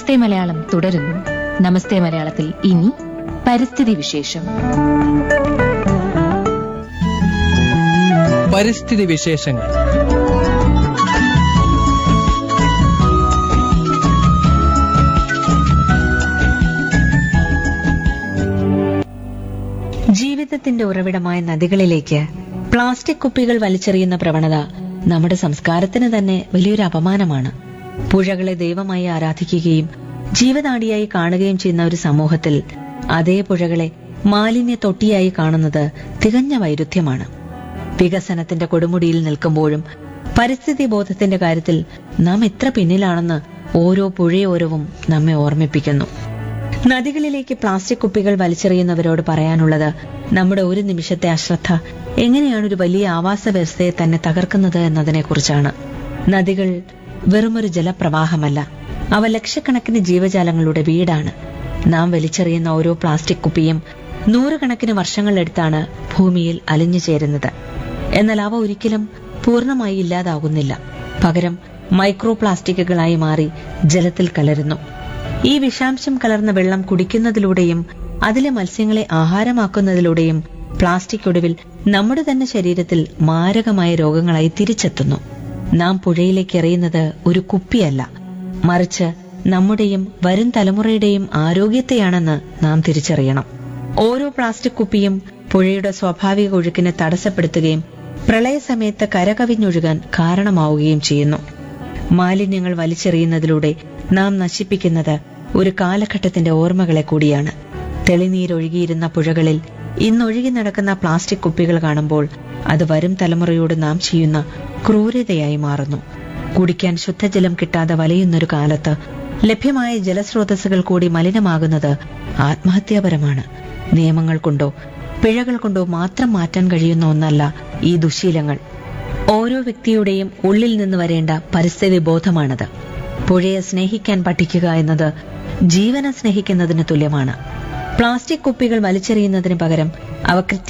നമസ്തേ മലയാളം തുടരുന്നു നമസ്തേ മലയാളത്തിൽ ഇനി പരിസ്ഥിതി വിശേഷം പരിസ്ഥിതി വിശേഷങ്ങൾ ജീവിതത്തിന്റെ ഉറവിടമായ നദികളിലേക്ക് പ്ലാസ്റ്റിക് കുപ്പികൾ വലിച്ചെറിയുന്ന പ്രവണത നമ്മുടെ സംസ്കാരത്തിന് തന്നെ വലിയൊരു അപമാനമാണ് പുഴകളെ ദൈവമായി ആരാധിക്കുകയും ജീവനാടിയായി കാണുകയും ചെയ്യുന്ന ഒരു സമൂഹത്തിൽ അതേ പുഴകളെ മാലിന്യ തൊട്ടിയായി കാണുന്നത് തികഞ്ഞ വൈരുദ്ധ്യമാണ് വികസനത്തിന്റെ കൊടുമുടിയിൽ നിൽക്കുമ്പോഴും പരിസ്ഥിതി ബോധത്തിന്റെ കാര്യത്തിൽ നാം എത്ര പിന്നിലാണെന്ന് ഓരോ പുഴയോരവും നമ്മെ ഓർമ്മിപ്പിക്കുന്നു നദികളിലേക്ക് പ്ലാസ്റ്റിക് കുപ്പികൾ വലിച്ചെറിയുന്നവരോട് പറയാനുള്ളത് നമ്മുടെ ഒരു നിമിഷത്തെ അശ്രദ്ധ എങ്ങനെയാണ് ഒരു വലിയ ആവാസ വ്യവസ്ഥയെ തന്നെ തകർക്കുന്നത് എന്നതിനെക്കുറിച്ചാണ് നദികൾ വെറുമൊരു ജലപ്രവാഹമല്ല അവ ലക്ഷക്കണക്കിന് ജീവജാലങ്ങളുടെ വീടാണ് നാം വലിച്ചെറിയുന്ന ഓരോ പ്ലാസ്റ്റിക് കുപ്പിയും നൂറുകണക്കിന് വർഷങ്ങളെടുത്താണ് ഭൂമിയിൽ അലിഞ്ഞു ചേരുന്നത് എന്നാൽ അവ ഒരിക്കലും പൂർണ്ണമായി ഇല്ലാതാകുന്നില്ല പകരം മൈക്രോ പ്ലാസ്റ്റിക്കുകളായി മാറി ജലത്തിൽ കലരുന്നു ഈ വിഷാംശം കലർന്ന വെള്ളം കുടിക്കുന്നതിലൂടെയും അതിലെ മത്സ്യങ്ങളെ ആഹാരമാക്കുന്നതിലൂടെയും പ്ലാസ്റ്റിക് ഒടുവിൽ നമ്മുടെ തന്നെ ശരീരത്തിൽ മാരകമായ രോഗങ്ങളായി തിരിച്ചെത്തുന്നു നാം പുഴയിലേക്ക് എറിയുന്നത് ഒരു കുപ്പിയല്ല മറിച്ച് നമ്മുടെയും വരും തലമുറയുടെയും ആരോഗ്യത്തെയാണെന്ന് നാം തിരിച്ചറിയണം ഓരോ പ്ലാസ്റ്റിക് കുപ്പിയും പുഴയുടെ സ്വാഭാവിക ഒഴുക്കിനെ തടസ്സപ്പെടുത്തുകയും പ്രളയസമയത്ത് കരകവിഞ്ഞൊഴുകാൻ കാരണമാവുകയും ചെയ്യുന്നു മാലിന്യങ്ങൾ വലിച്ചെറിയുന്നതിലൂടെ നാം നശിപ്പിക്കുന്നത് ഒരു കാലഘട്ടത്തിന്റെ ഓർമ്മകളെ കൂടിയാണ് തെളിനീരൊഴുകിയിരുന്ന പുഴകളിൽ ഇന്നൊഴുകി നടക്കുന്ന പ്ലാസ്റ്റിക് കുപ്പികൾ കാണുമ്പോൾ അത് വരും തലമുറയോട് നാം ചെയ്യുന്ന ക്രൂരതയായി മാറുന്നു കുടിക്കാൻ ശുദ്ധജലം കിട്ടാതെ വലയുന്നൊരു കാലത്ത് ലഭ്യമായ ജലസ്രോതസ്സുകൾ കൂടി മലിനമാകുന്നത് ആത്മഹത്യാപരമാണ് നിയമങ്ങൾ കൊണ്ടോ പിഴകൾ കൊണ്ടോ മാത്രം മാറ്റാൻ കഴിയുന്ന ഒന്നല്ല ഈ ദുശീലങ്ങൾ ഓരോ വ്യക്തിയുടെയും ഉള്ളിൽ നിന്ന് വരേണ്ട പരിസ്ഥിതി ബോധമാണത് പുഴയെ സ്നേഹിക്കാൻ പഠിക്കുക എന്നത് ജീവനെ സ്നേഹിക്കുന്നതിന് തുല്യമാണ് പ്ലാസ്റ്റിക് കുപ്പികൾ വലിച്ചെറിയുന്നതിന് പകരം അവ കൃത്യ